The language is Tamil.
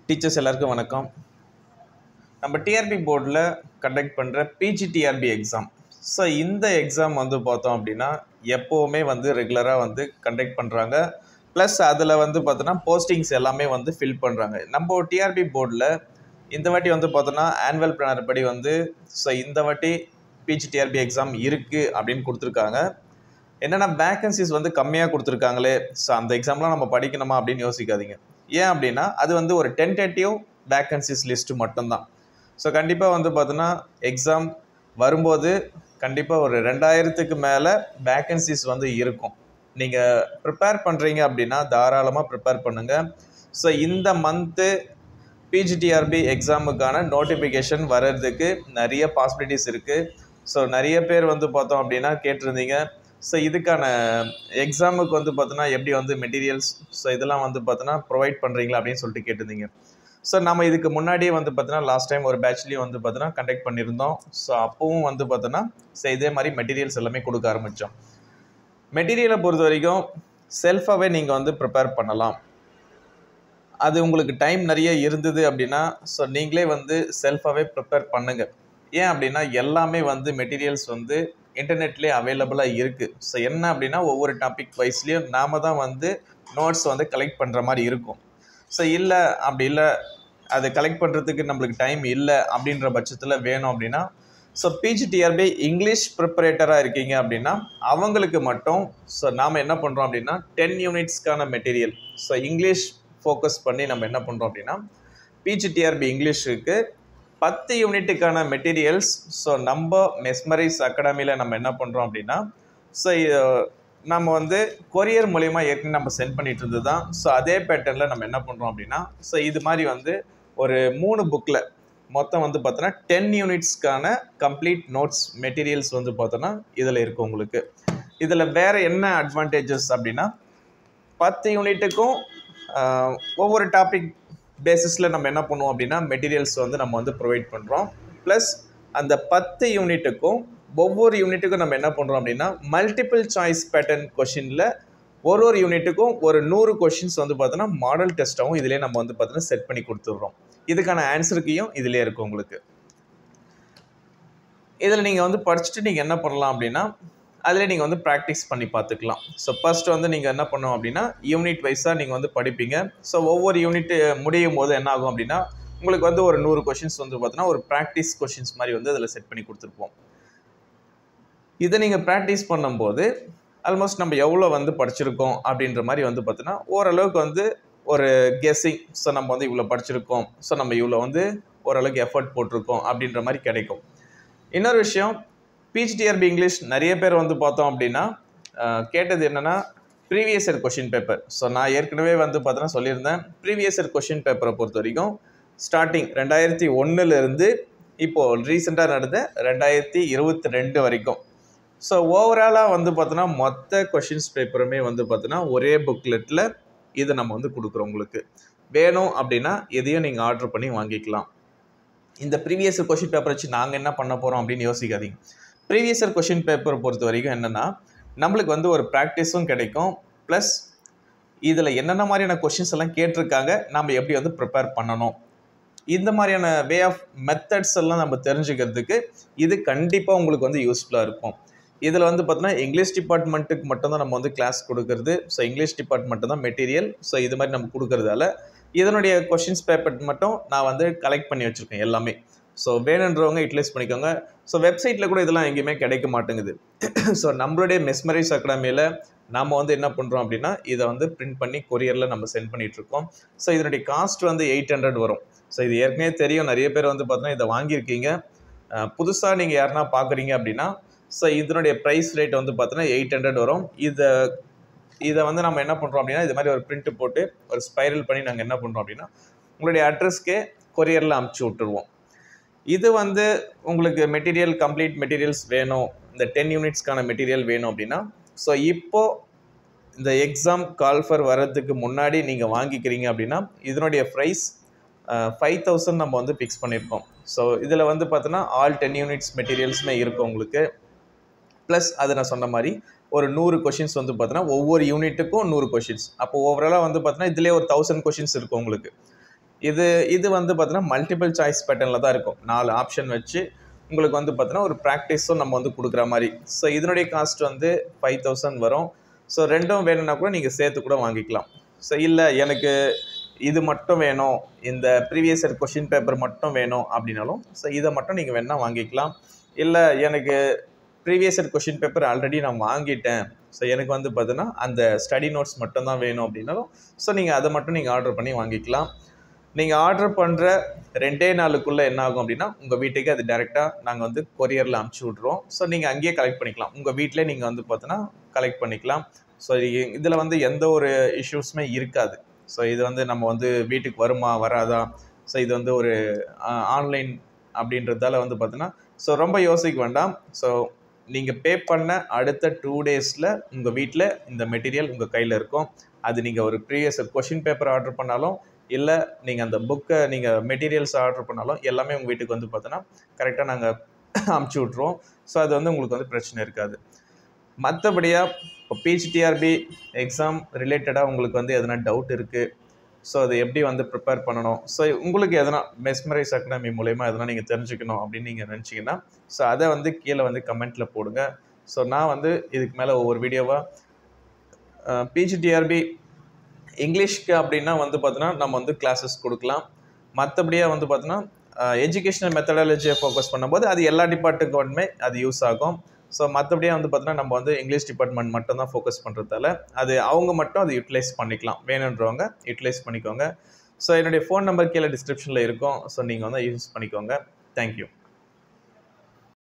டீச்சர்ஸ் எல்லாருக்கும் வணக்கம் நம்ம டிஆர்பி போர்டில் கண்டக்ட் பண்ணுற பிஜிடிஆர்பி எக்ஸாம் ஸோ இந்த எக்ஸாம் வந்து பார்த்தோம் அப்படின்னா எப்போவுமே வந்து ரெகுலராக வந்து கண்டக்ட் பண்ணுறாங்க ப்ளஸ் அதில் வந்து பார்த்தோன்னா போஸ்டிங்ஸ் எல்லாமே வந்து ஃபில் பண்ணுறாங்க நம்ம டிஆர்பி போர்டில் இந்த வாட்டி வந்து பார்த்தோன்னா ஆனுவல் பிளானர் படி வந்து ஸோ இந்த வாட்டி பிஜிடிஆர்பி எக்ஸாம் இருக்குது அப்படின்னு கொடுத்துருக்காங்க என்னென்னா வேக்கன்சிஸ் வந்து கம்மியாக கொடுத்துருக்காங்களே ஸோ அந்த எக்ஸாம்லாம் நம்ம படிக்கணுமா அப்படின்னு யோசிக்காதீங்க ஏன் அப்படின்னா அது வந்து ஒரு டென்டேட்டிவ் வேக்கன்சிஸ் லிஸ்ட்டு மட்டும்தான் ஸோ கண்டிப்பாக வந்து பார்த்தோன்னா எக்ஸாம் வரும்போது கண்டிப்பாக ஒரு ரெண்டாயிரத்துக்கு மேலே வேக்கன்சிஸ் வந்து இருக்கும் நீங்கள் ப்ரிப்பேர் பண்ணுறீங்க அப்படின்னா தாராளமாக ப்ரிப்பேர் பண்ணுங்கள் ஸோ இந்த மந்த்து பிஜிடிஆர்பி எக்ஸாமுக்கான நோட்டிஃபிகேஷன் வர்றதுக்கு நிறைய பாசிபிலிட்டிஸ் இருக்குது ஸோ நிறைய பேர் வந்து பார்த்தோம் அப்படின்னா கேட்டிருந்தீங்க ஸோ இதுக்கான எக்ஸாமுக்கு வந்து பார்த்தோன்னா எப்படி வந்து மெட்டீரியல்ஸ் ஸோ இதெல்லாம் வந்து பார்த்தோன்னா ப்ரொவைட் பண்ணுறீங்களா அப்படின்னு சொல்லிட்டு கேட்டிருந்தீங்க ஸோ நம்ம இதுக்கு முன்னாடியே வந்து பார்த்தோன்னா லாஸ்ட் டைம் ஒரு பேட்ச்லேயும் வந்து பார்த்தோன்னா கண்டக்ட் பண்ணியிருந்தோம் ஸோ அப்போவும் வந்து பார்த்தோன்னா ஸோ இதே மாதிரி மெட்டீரியல்ஸ் எல்லாமே கொடுக்க ஆரம்பித்தோம் மெட்டீரியலை பொறுத்த வரைக்கும் செல்ஃபாகவே நீங்கள் வந்து ப்ரிப்பேர் பண்ணலாம் அது உங்களுக்கு டைம் நிறைய இருந்தது அப்படின்னா ஸோ நீங்களே வந்து செல்ஃபாகவே ப்ரிப்பேர் பண்ணுங்கள் ஏன் அப்படின்னா எல்லாமே வந்து மெட்டீரியல்ஸ் வந்து இன்டர்நெட்லேயே அவைலபிளாக இருக்குது ஸோ என்ன அப்படின்னா ஒவ்வொரு டாபிக் வைஸ்லேயும் நாம தான் வந்து நோட்ஸ் வந்து கலெக்ட் பண்ணுற மாதிரி இருக்கும் ஸோ இல்லை அப்படி இல்லை அதை கலெக்ட் பண்ணுறதுக்கு நம்மளுக்கு டைம் இல்லை அப்படின்ற பட்சத்தில் வேணும் அப்படின்னா ஸோ பிஜிடிஆர்பி இங்கிலீஷ் ப்ரிப்பரேட்டராக இருக்கீங்க அப்படின்னா அவங்களுக்கு மட்டும் ஸோ நாம் என்ன பண்ணுறோம் அப்படின்னா டென் யூனிட்ஸ்க்கான மெட்டீரியல் ஸோ இங்கிலீஷ் ஃபோக்கஸ் பண்ணி நம்ம என்ன பண்ணுறோம் அப்படின்னா பிஜிடிஆர்பி இங்கிலீஷுக்கு பத்து யூனிட்டுக்கான மெட்டீரியல்ஸ் ஸோ நம்ம மெஸ்மரைஸ் அகாடமியில் நம்ம என்ன பண்ணுறோம் அப்படின்னா ஸோ நம்ம வந்து கொரியர் மூலயமா ஏற்கனவே நம்ம சென்ட் பண்ணிட்டு இருந்தது தான் ஸோ அதே பேட்டர்னில் நம்ம என்ன பண்ணுறோம் அப்படின்னா ஸோ இது மாதிரி வந்து ஒரு மூணு புக்கில் மொத்தம் வந்து பார்த்தோன்னா டென் யூனிட்ஸ்க்கான கம்ப்ளீட் நோட்ஸ் மெட்டீரியல்ஸ் வந்து பார்த்தோன்னா இதில் இருக்குது உங்களுக்கு இதில் வேறு என்ன அட்வான்டேஜஸ் அப்படின்னா பத்து யூனிட்டுக்கும் ஒவ்வொரு டாபிக் பேசிஸில் நம்ம என்ன பண்ணுவோம் அப்படின்னா மெட்டீரியல்ஸ் வந்து நம்ம வந்து ப்ரொவைட் பண்ணுறோம் ப்ளஸ் அந்த பத்து யூனிட்டுக்கும் ஒவ்வொரு யூனிட்டுக்கும் நம்ம என்ன பண்ணுறோம் அப்படின்னா மல்டிபிள் சாய்ஸ் பேட்டர்ன் கொஷினில் ஒரு ஒரு யூனிட்டுக்கும் ஒரு நூறு கொஷின்ஸ் வந்து பார்த்தோன்னா மாடல் டெஸ்ட்டாகவும் இதிலே நம்ம வந்து பார்த்தோன்னா செட் பண்ணி கொடுத்துட்றோம் இதுக்கான ஆன்சருக்கையும் இதிலே இருக்கும் உங்களுக்கு இதில் நீங்கள் வந்து படிச்சுட்டு நீங்கள் என்ன பண்ணலாம் அப்படின்னா அதில் நீங்கள் வந்து ப்ராக்டிஸ் பண்ணி பார்த்துக்கலாம் ஸோ ஃபஸ்ட் வந்து நீங்கள் என்ன பண்ணோம் அப்படின்னா யூனிட் வைஸாக நீங்கள் வந்து படிப்பீங்க ஸோ ஒவ்வொரு யூனிட் முடியும் போது என்ன ஆகும் அப்படின்னா உங்களுக்கு வந்து ஒரு நூறு கொஷின்ஸ் வந்து பார்த்தீங்கன்னா ஒரு ப்ராக்டிஸ் கொஷின்ஸ் மாதிரி வந்து அதில் செட் பண்ணி கொடுத்துருப்போம் இதை நீங்கள் ப்ராக்டிஸ் பண்ணும்போது ஆல்மோஸ்ட் நம்ம எவ்வளோ வந்து படிச்சிருக்கோம் அப்படின்ற மாதிரி வந்து பார்த்தீங்கன்னா ஓரளவுக்கு வந்து ஒரு கெஸ்ஸிங் ஸோ நம்ம வந்து இவ்வளோ படிச்சிருக்கோம் ஸோ நம்ம இவ்வளோ வந்து ஓரளவுக்கு எஃபர்ட் போட்டிருக்கோம் அப்படின்ற மாதிரி கிடைக்கும் இன்னொரு விஷயம் பிஜிடிஆர்பி இங்கிலீஷ் நிறைய பேர் வந்து பார்த்தோம் அப்படின்னா கேட்டது என்னென்னா previous year question paper so நான் ஏற்கனவே வந்து பார்த்தோன்னா சொல்லியிருந்தேன் ப்ரீவியஸ் இயர் கொஷின் பேப்பரை பொறுத்த வரைக்கும் ஸ்டார்டிங் ரெண்டாயிரத்தி ஒன்றுலேருந்து இப்போது ரீசெண்டாக நடந்த ரெண்டாயிரத்தி இருபத்தி ரெண்டு வரைக்கும் ஸோ ஓவராலாக வந்து பார்த்தோன்னா மொத்த கொஷின்ஸ் பேப்பருமே வந்து பார்த்தோன்னா ஒரே புக்லெட்டில் இதை நம்ம வந்து கொடுக்குறோம் உங்களுக்கு வேணும் அப்படின்னா எதையும் நீங்கள் ஆர்டர் பண்ணி வாங்கிக்கலாம் இந்த ப்ரீவியஸ் கொஷின் பேப்பர் வச்சு நாங்கள் என்ன பண்ண போகிறோம் அப்படின்னு யோசிக்காதீங்க ப்ரீவியஸ் இயர் கொஷின் பேப்பரை பொறுத்த வரைக்கும் என்னென்னா நம்மளுக்கு வந்து ஒரு ப்ராக்டிஸும் கிடைக்கும் ப்ளஸ் இதில் என்னென்ன மாதிரியான கொஷின்ஸ் எல்லாம் கேட்டிருக்காங்க நம்ம எப்படி வந்து ப்ரிப்பேர் பண்ணணும் இந்த மாதிரியான வே ஆஃப் மெத்தட்ஸ் எல்லாம் நம்ம தெரிஞ்சுக்கிறதுக்கு இது கண்டிப்பாக உங்களுக்கு வந்து யூஸ்ஃபுல்லாக இருக்கும் இதில் வந்து பார்த்தோன்னா இங்கிலீஷ் டிபார்ட்மெண்ட்டுக்கு மட்டும்தான் நம்ம வந்து கிளாஸ் கொடுக்கறது ஸோ இங்கிலீஷ் டிபார்ட்மெண்ட் தான் மெட்டீரியல் ஸோ இது மாதிரி நம்ம கொடுக்கறதால இதனுடைய கொஷின்ஸ் பேப்பர் மட்டும் நான் வந்து கலெக்ட் பண்ணி வச்சுருக்கேன் எல்லாமே ஸோ வேணுன்றவங்க யூட்டிலைஸ் பண்ணிக்கோங்க ஸோ வெப்சைட்டில் கூட இதெல்லாம் எங்கேயுமே கிடைக்க மாட்டேங்குது ஸோ நம்மளுடைய மெஸ்மரைஸ் அகாடமியில் நம்ம வந்து என்ன பண்ணுறோம் அப்படின்னா இதை வந்து பிரிண்ட் பண்ணி கொரியரில் நம்ம சென்ட் பண்ணிகிட்ருக்கோம் ஸோ இதனுடைய காஸ்ட் வந்து எயிட் ஹண்ட்ரட் வரும் ஸோ இது ஏற்கனவே தெரியும் நிறைய பேர் வந்து பார்த்தோன்னா இதை வாங்கியிருக்கீங்க புதுசாக நீங்கள் யாருனா பார்க்குறீங்க அப்படின்னா ஸோ இதனுடைய ப்ரைஸ் ரேட் வந்து பார்த்தோன்னா எயிட் ஹண்ட்ரட் வரும் இதை இதை வந்து நம்ம என்ன பண்ணுறோம் அப்படின்னா இது மாதிரி ஒரு பிரிண்ட் போட்டு ஒரு ஸ்பைரல் பண்ணி நாங்கள் என்ன பண்ணுறோம் அப்படின்னா உங்களுடைய அட்ரஸ்க்கே கொரியரில் அமுச்சு விட்டுருவோம் இது வந்து உங்களுக்கு மெட்டீரியல் கம்ப்ளீட் மெட்டீரியல்ஸ் வேணும் இந்த டென் யூனிட்ஸ்க்கான மெட்டீரியல் வேணும் அப்படின்னா ஸோ இப்போது இந்த எக்ஸாம் கால்ஃபர் வர்றதுக்கு முன்னாடி நீங்கள் வாங்கிக்கிறீங்க அப்படின்னா இதனுடைய ப்ரைஸ் ஃபைவ் தௌசண்ட் நம்ம வந்து ஃபிக்ஸ் பண்ணியிருக்கோம் ஸோ இதில் வந்து பார்த்தோன்னா ஆல் டென் யூனிட்ஸ் மெட்டீரியல்ஸுமே இருக்கும் உங்களுக்கு ப்ளஸ் அது நான் சொன்ன மாதிரி ஒரு நூறு கொஷின்ஸ் வந்து பார்த்தோன்னா ஒவ்வொரு யூனிட்டுக்கும் நூறு கொஷின்ஸ் அப்போ ஓவராலாக வந்து பார்த்தோன்னா இதிலே ஒரு தௌசண்ட் கொஷின்ஸ் இருக்கும் உங்களுக்கு இது இது வந்து பார்த்தீங்கன்னா மல்டிபிள் சாய்ஸ் பேட்டர்னில் தான் இருக்கும் நாலு ஆப்ஷன் வச்சு உங்களுக்கு வந்து பார்த்தீங்கன்னா ஒரு ப்ராக்டிஸும் நம்ம வந்து கொடுக்குற மாதிரி ஸோ இதனுடைய காஸ்ட் வந்து ஃபைவ் தௌசண்ட் வரும் ஸோ ரெண்டும் வேணும்னா கூட நீங்கள் சேர்த்து கூட வாங்கிக்கலாம் ஸோ இல்லை எனக்கு இது மட்டும் வேணும் இந்த ப்ரீவியஸ் இயர் கொஷின் பேப்பர் மட்டும் வேணும் அப்படின்னாலும் ஸோ இதை மட்டும் நீங்கள் வேணால் வாங்கிக்கலாம் இல்லை எனக்கு previous year question paper already நான் வாங்கிட்டேன் ஸோ எனக்கு வந்து பார்த்தீங்கன்னா அந்த ஸ்டடி நோட்ஸ் மட்டும் தான் வேணும் அப்படின்னாலும் ஸோ நீங்கள் அதை மட்டும் நீங்கள் ஆர்டர் பண்ணி வாங்கிக்கலாம் நீங்கள் ஆர்டர் பண்ணுற ரெண்டே நாளுக்குள்ளே என்ன ஆகும் அப்படின்னா உங்கள் வீட்டுக்கு அது டேரெக்டாக நாங்கள் வந்து கொரியரில் அமுச்சு விட்ருவோம் ஸோ நீங்கள் அங்கேயே கலெக்ட் பண்ணிக்கலாம் உங்கள் வீட்டிலே நீங்கள் வந்து பார்த்தோன்னா கலெக்ட் பண்ணிக்கலாம் ஸோ இதில் வந்து எந்த ஒரு இஷ்யூஸுமே இருக்காது ஸோ இது வந்து நம்ம வந்து வீட்டுக்கு வருமா வராதா ஸோ இது வந்து ஒரு ஆன்லைன் அப்படின்றதால வந்து பார்த்தோன்னா ஸோ ரொம்ப யோசிக்க வேண்டாம் ஸோ நீங்கள் பே பண்ண அடுத்த டூ டேஸில் உங்கள் வீட்டில் இந்த மெட்டீரியல் உங்கள் கையில் இருக்கும் அது நீங்கள் ஒரு ப்ரீவியஸ் கொஷின் பேப்பர் ஆர்டர் பண்ணாலும் இல்லை நீங்கள் அந்த புக்கை நீங்கள் மெட்டீரியல்ஸ் ஆர்டர் பண்ணாலும் எல்லாமே உங்கள் வீட்டுக்கு வந்து பார்த்தோன்னா கரெக்டாக நாங்கள் அமுச்சு விட்ருவோம் ஸோ அது வந்து உங்களுக்கு வந்து பிரச்சனை இருக்காது மற்றபடியாக இப்போ பிஹெச்டிஆர்பி எக்ஸாம் ரிலேட்டடாக உங்களுக்கு வந்து எதனா டவுட் இருக்குது ஸோ அது எப்படி வந்து ப்ரிப்பேர் பண்ணணும் ஸோ உங்களுக்கு எதனா மெஸ்மரைஸ் அகாடமி மூலயமா எதனா நீங்கள் தெரிஞ்சுக்கணும் அப்படின்னு நீங்கள் நினச்சிங்கன்னா ஸோ அதை வந்து கீழே வந்து கமெண்ட்டில் போடுங்க ஸோ நான் வந்து இதுக்கு மேலே ஒவ்வொரு வீடியோவாக பிஹெச்டிஆர்பி இங்கிலீஷ்க்கு அப்படின்னா வந்து பார்த்தோன்னா நம்ம வந்து கிளாஸஸ் கொடுக்கலாம் மற்றபடியாக வந்து பார்த்தோன்னா எஜுகேஷனல் மெத்தடாலஜியை ஃபோக்கஸ் பண்ணும்போது அது எல்லா டிபார்ட்மெண்ட்டுமே அது யூஸ் ஆகும் ஸோ மற்றபடியாக வந்து பார்த்தோன்னா நம்ம வந்து இங்கிலீஷ் டிபார்ட்மெண்ட் மட்டும் தான் ஃபோக்கஸ் பண்ணுறதால அது அவங்க மட்டும் அதை யூட்டிலைஸ் பண்ணிக்கலாம் வேணுன்றவங்க யூட்டிலைஸ் பண்ணிக்கோங்க ஸோ என்னுடைய ஃபோன் நம்பர் கீழே டிஸ்கிரிப்ஷனில் இருக்கும் ஸோ நீங்கள் வந்து யூஸ் பண்ணிக்கோங்க தேங்க்யூ